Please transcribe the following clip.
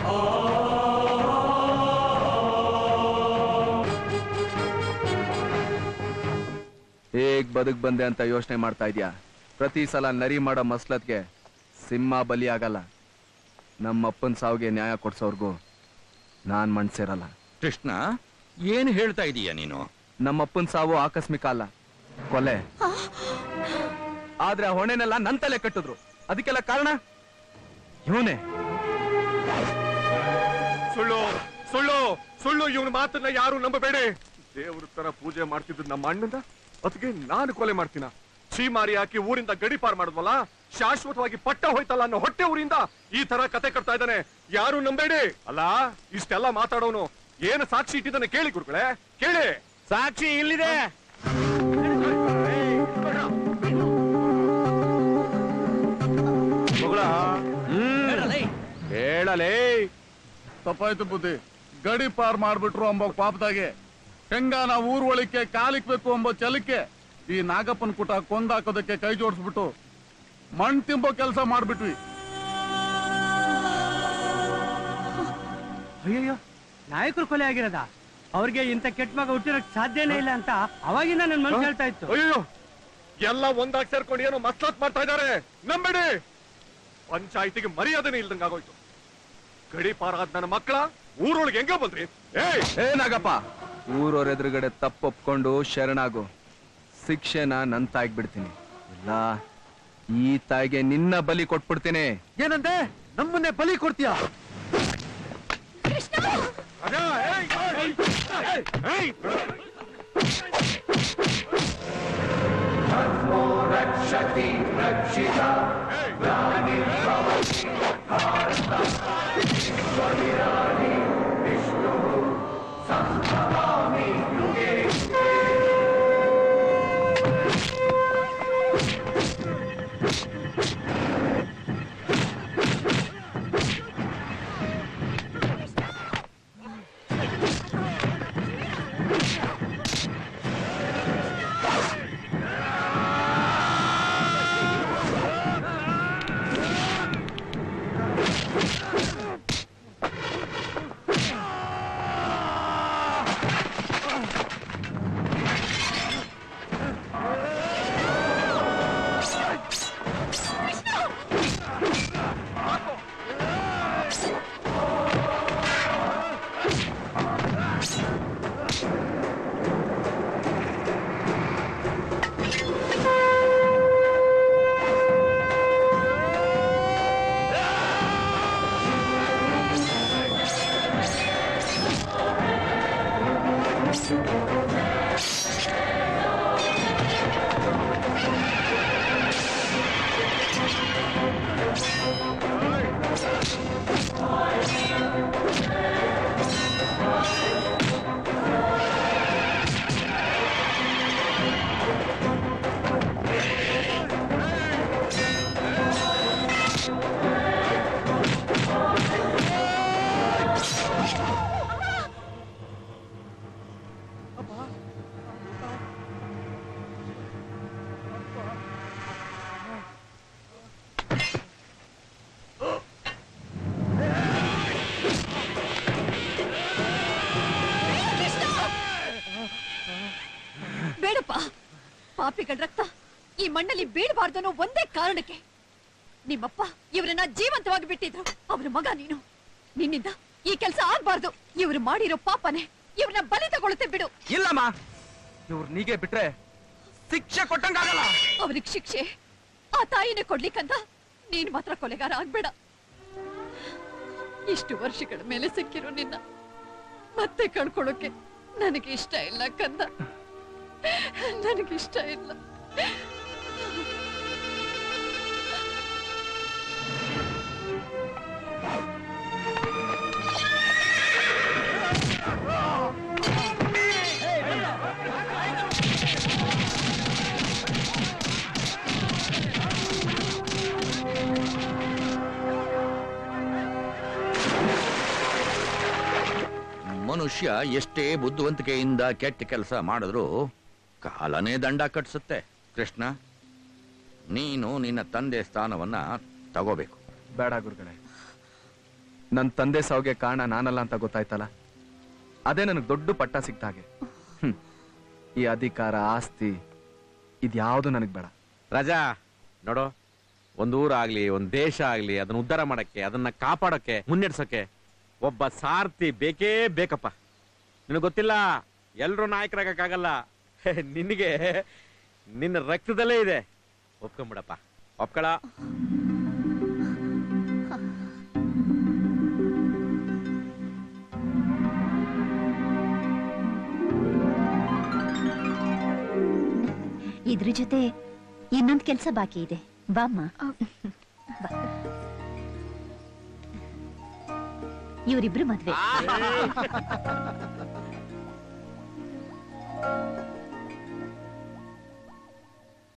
ಹೇಗ್ ಬದುಕ್ ಬಂದೆ ಅಂತ ಯೋಚನೆ ಮಾಡ್ತಾ ಇದ್ಯಾ ಪ್ರತಿ ಸಲ ನರಿ ಮಾಡೋ ಮಸ್ಲತ್ಗೆ ಸಿಂಹ ಬಲಿ ಆಗಲ್ಲ ನಮ್ಮಪ್ಪನ ಸಾವಿಗೆ ನ್ಯಾಯ ಕೊಡ್ಸೋರ್ಗೂ ನಾನ್ ಮಣ್ಸಿರಲ್ಲ ಕೃಷ್ಣ ಏನು ಹೇಳ್ತಾ ಇದೀಯ ನೀನು ನಮ್ಮಪ್ಪನ ಸಾವು ಆಕಸ್ಮಿಕ ಅಲ್ಲ ಕೊಲೆ ಆದ್ರೆ ಆ ಹೊಣೆನೆಲ್ಲ ನನ್ ತಲೆ ಕಟ್ಟಿದ್ರು ಅದಕ್ಕೆಲ್ಲ ಕಾರಣ ಇವನೇ ಸುಳ್ಳು ಸುಳ್ಳು ಸುಳ್ಳು ಇವನ ಮಾತನ್ನ ಯಾರು ನಂಬಬೇಡಿ ದೇವ್ರ ತರ ಪೂಜೆ ಮಾಡ್ತಿದ್ದು ನಮ್ಮ ಅಣ್ಣನ ಅದಕ್ಕೆ ನಾನು ಕೊಲೆ ಮಾಡ್ತೀನ ಛೀಮಾರಿ ಹಾಕಿ ಊರಿಂದ ಗಡಿ ಪಾರ್ ಮಾಡಿದ್ವಲ್ಲ ಶಾಶ್ವತವಾಗಿ ಪಟ್ಟ ಹೋಯ್ತಲ್ಲ ಅನ್ನೋ ಹೊಟ್ಟೆ ಊರಿಂದ ಈ ತರ ಕತೆ ಕಟ್ತಾ ಇದ್ದಾನೆ ಯಾರು ನಂಬೇಡಿ ಅಲ್ಲ ಇಷ್ಟೆಲ್ಲ ಮಾತಾಡೋನು ಏನು ಸಾಕ್ಷಿ ಇಟ್ಟಿದ್ದಾನೆ ಕೇಳಿ ಗುರುಗಳೇ ಕೇಳಿ ಸಾಕ್ಷಿ ಇಲ್ಲಿದೆ ಹೇಳಲೇ ತಪ್ಪಾಯ್ತು ಬುದ್ಧಿ ಗಡಿ ಪಾರ್ ಮಾಡ್ಬಿಟ್ರು ಅಂಬೋ ಪಾಪದಾಗೆ ಹೆಂಗ ನಾವು ಊರ್ ಒಳಿಕೆ ಕಾಲಿಕ್ಬೇಕು ಎಂಬೋ ಛಲಕ್ಕೆ ಈ ನಾಗಪ್ಪನ ಕುಟ ಕೊಂದಾಕೋದಕ್ಕೆ ಕೈ ಜೋಡಿಸ್ಬಿಟ್ಟು ಮಣ್ ತಿಂಬೋ ಕೆಲಸ ಮಾಡ್ಬಿಟ್ವಿ ಅಯ್ಯಯ್ಯೋ ನಾಯಕರು ಕೊಲೆ ಆಗಿರೋದ ಅವ್ರಿಗೆ ಇಂಥ ಕೆಟ್ಟ ಮಗ ಹುಟ್ಟಿರೋಕ್ ಸಾಧ್ಯನೇ ಇಲ್ಲ ಅಂತ ಅವಾಗಿಂದ ನನ್ ಮನ್ಸು ಹೇಳ್ತಾ ಇತ್ತು ಅಯ್ಯೋ ಎಲ್ಲ ಒಂದಾಗಿ ಸೇರ್ಕೊಂಡು ಏನೋ ಮಸ್ಲತ್ ಮಾಡ್ತಾ ಇದ್ದಾರೆ ನಂಬೇಡಿ ಪಂಚಾಯತಿಗೆ ಮರ್ಯಾದನೆ ಇಲ್ದಂಗ ಆಗೋಯ್ತು ಗಡಿ ಪಾರಾದ ನನ್ನ ಮಕ್ಕಳ ಊರೊಳಗೆ ಹೆಂಗ ಬಂದ್ರಿ ಏಯ್ ಏನಾಗಪ್ಪ ಊರವ್ರ ಎದುರುಗಡೆ ತಪ್ಪೊಪ್ಕೊಂಡು ಶರಣಾಗು ಶಿಕ್ಷೆನ ನನ್ ತಾಯಿಗ್ ಬಿಡ್ತೀನಿ ಇಲ್ಲ ಈ ತಾಯಿಗೆ ನಿನ್ನ ಬಲಿ ಕೊಟ್ಬಿಡ್ತೀನಿ ಏನಂತೆ ನಮ್ಮನ್ನೇ ಬಲಿ ಕೊಡ್ತೀಯ ಅಣ್ಣ, ಏಯ್, ಏಯ್, ಏಯ್, ಏಯ್. ಬೇಡಪ್ಪ ಪಾಪಿಗಳ ರಕ್ತ ಈ ಮಣ್ಣಲ್ಲಿ ಬೀಳಬಾರ್ದು ಅನ್ನೋ ಒಂದೇ ಕಾರಣಕ್ಕೆ ನಿಮ್ಮಪ್ಪ ಇವರನ್ನ ಜೀವಂತವಾಗಿ ಬಿಟ್ಟಿದ್ರು ಅವ್ರ ಮಗ ನೀನು ನಿನ್ನಿಂದ ಈ ಕೆಲಸ ಆಗ್ಬಾರ್ದು ಇವ್ರು ಮಾಡಿರೋ ಪಾಪನೆ ಇವ್ರನ್ನ ಬಲಿ ತಗೊಳುತ್ತೆ ಬಿಡು ಇಲ್ಲಮ್ಮ ಇವ್ರು ನೀಗೆ ಬಿಟ್ರೆ ಶಿಕ್ಷೆ ಕೊಟ್ಟಂಗಾಗಲ್ಲ ಅವ್ರಿಗೆ ಶಿಕ್ಷೆ ಆ ತಾಯಿನೇ ಕೊಡ್ಲಿಕ್ಕಂತ ನೀನ್ ಮಾತ್ರ ಕೊಲೆಗಾರ ಆಗ್ಬೇಡ ಇಷ್ಟು ವರ್ಷಗಳ ಮೇಲೆ ಸಿಕ್ಕಿರೋ ನಿನ್ನ ಮತ್ತೆ ಕಳ್ಕೊಳ್ಳೋಕೆ ನನಗೆ ಇಷ್ಟ ಇಲ್ಲ ಕಂದ ನನಗಿಷ್ಟ ಇಲ್ಲ ಮನುಷ್ಯ ಎಷ್ಟೇ ಬುದ್ಧಿವಂತಿಕೆಯಿಂದ ಕೆಟ್ಟ ಕೆಲಸ ಮಾಡಿದ್ರು ಕಾಲನೇ ದಂಡ ಕಟ್ಸುತ್ತೆ ಕೃಷ್ಣ ನೀನು ನಿನ್ನ ತಂದೆ ಸ್ಥಾನವನ್ನ ತಗೋಬೇಕು ಬೇಡ ಗುರುಗಳೇ ನನ್ನ ತಂದೆ ಸಾವಿಗೆ ಕಾರಣ ನಾನಲ್ಲ ಅಂತ ಗೊತ್ತಾಯ್ತಲ್ಲ ಅದೇ ನನಗೆ ದೊಡ್ಡ ಪಟ್ಟ ಸಿಕ್ತ ಹಾಗೆ ಹ್ಮ್. ಈ ಅಧಿಕಾರ ಆಸ್ತಿ ಇದ್ಯಾವುದು ನನಗೆ ಬೇಡ ರಾಜಾ ನೋಡು ಒಂದು ಊರಾಗ್ಲಿ ಒಂದು ದೇಶ ಆಗ್ಲಿ ಅದನ್ನ ಉದ್ಧಾರ ಮಾಡಕ್ಕೆ ಅದನ್ನ ಕಾಪಾಡಕ್ಕೆ ಮುನ್ನಡೆಸಕ್ಕೆ ಒಬ್ಬ ಸಾರ್ಥಿ ಬೇಕೇ ಬೇಕಪ್ಪ ನಿನಗೆ ಗೊತ್ತಿಲ್ಲ ಎಲ್ರೂ ನಾಯಕರಾಗಕ್ಕಾಗಲ್ಲ ನಿನಗೆ ನಿನ್ನ ರಕ್ತದಲ್ಲೇ ಇದೆ ಒಪ್ಕೊಂಬಿಡಪ್ಪ ಒಪ್ಕೊಳ ಇದ್ರ ಜೊತೆ ಇನ್ನೊಂದ್ ಕೆಲ್ಸ ಬಾಕಿ ಇದೆ ಬಾಮ್ಮ ಬಾ. ಇವರಿಬ್ರು ಮದ್ವೆ